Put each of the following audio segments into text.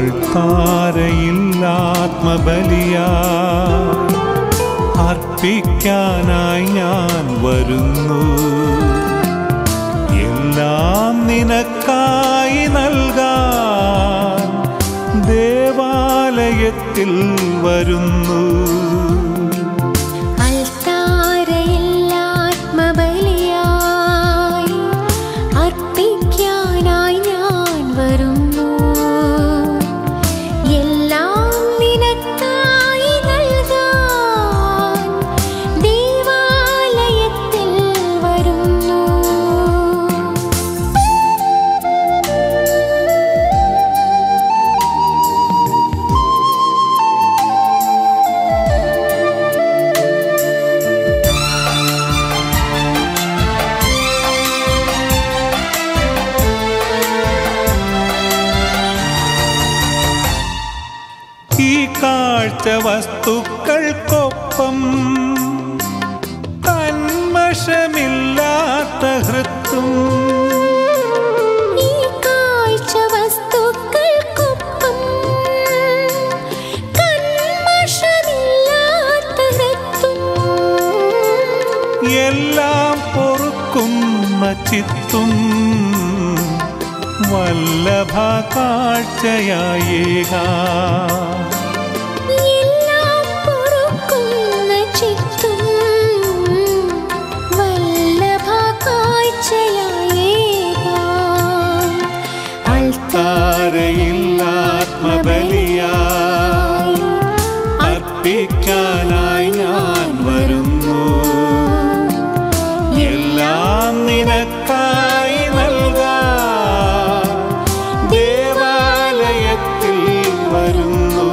അൾത്താരയിൽ ആത്മബലിയാ അർപ്പിക്കാനായി ഞാൻ വരുന്നു എല്ലാം നിനക്കായി നൽകാൻ ദേവാലയത്തിൽ വരുന്നു അൽത്താരയിൽ ആത്മബലിയായി അർപ്പിക്കാനായി ഞാൻ വരുന്നു എല്ലാം നിനക്കായി നൽകാൻ ദേവാലയത്തിൽ വരുന്നു ഈ കാഴ്ച വസ്തുക്കൾക്കൊപ്പം കന്മഷമില്ലാത്ത ഹൃത്തും ഈ കാഴ്ച വസ്തുക്കൾക്കൊപ്പം കന്മഷമില്ലാത്ത ഹൃത്തും എല്ലാം പൊറുക്കുന്ന ചിത്തും വല്ലഭ കാഴ്ചയായേകാ എല്ലാം പൊറുക്കുന്ന ചിത്തും വല്ലഭ കാഴ്ചയായേകാം. താരയിൽ ആത്മബലിയായി അർപ്പിക്കാനായി ഞാൻ വരുന്നു എല്ലാം നിനക്കായി നൽകാൻ ദേവാലയത്തിൽ വരുന്നു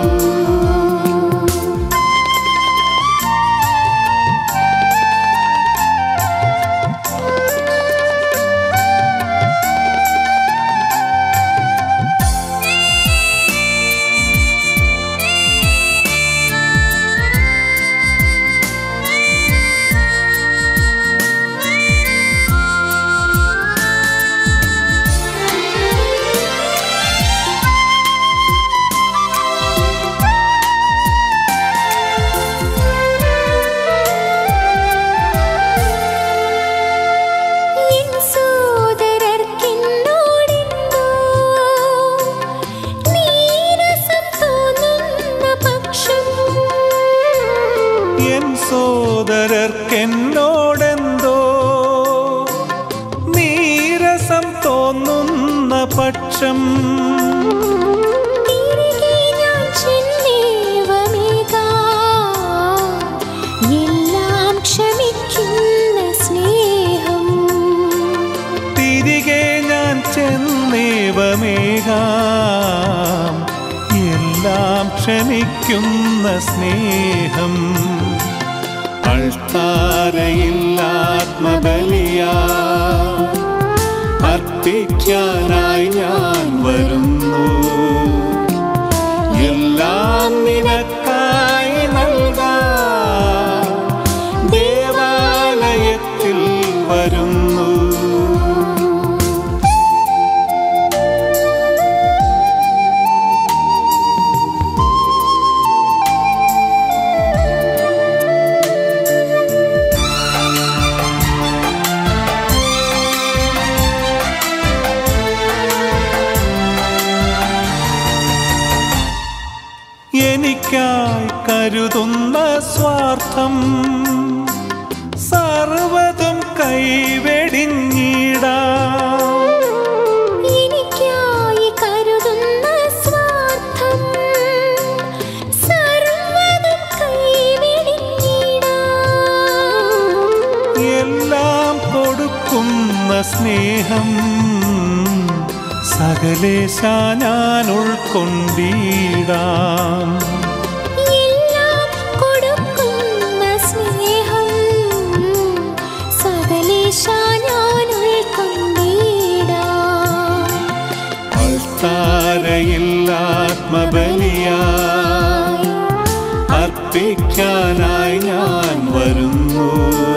എൻ സോദരർക്കെന്നോടെന്തോ നീരസം തോന്നുന്ന പക്ഷം എൻ സോദരർക്കെന്നോടെന്തോ നീരസം തോന്നുന്ന പക്ഷം തിരികെ ഞാൻ ചെന്നേവമേകാം. എല്ലാം ക്ഷമിക്കുന്ന സ്നേഹം തിരികെ ഞാൻ ചെന്നേവമേകാം എല്ലാം ക്ഷമിക്കുന്ന സ്നേഹം അൾത്താരയിൽ ആത്മബലിയാ അർപ്പിക്കാനായി ഞാൻ വരുന്നു എല്ലാം നിനക്കായി നൽകാൻ ദേവാലയത്തിൽ വരുന്നു എനിക്കായി കരുതുന്ന സ്വാർത്ഥം സർവതും കൈവെടിഞ്ഞിടാ എനിക്കായി കരുതുന്ന സ്വാർത്ഥം സർവ്വതും കൈവെടിഞ്ഞിടാം. എല്ലാം കൊടുക്കുന്ന സ്നേഹം സകലേശ ഞാൻ ഉൾക്കൊണ്ടിടാം എല്ലാം കൊടുക്കുന്ന സ്നേഹം സകലേശ ഞാൻ ഉൾക്കൊണ്ടിടാം. അൾത്താരയിൽ ആത്മബലിയായി അർപ്പിക്കാനായി ഞാൻ വരുന്നു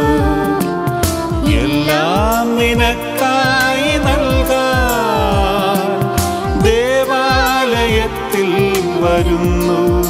എല്ലാം നിനക്കായി നൽകാൻ ദേവാലയത്തിൽ വരുന്നു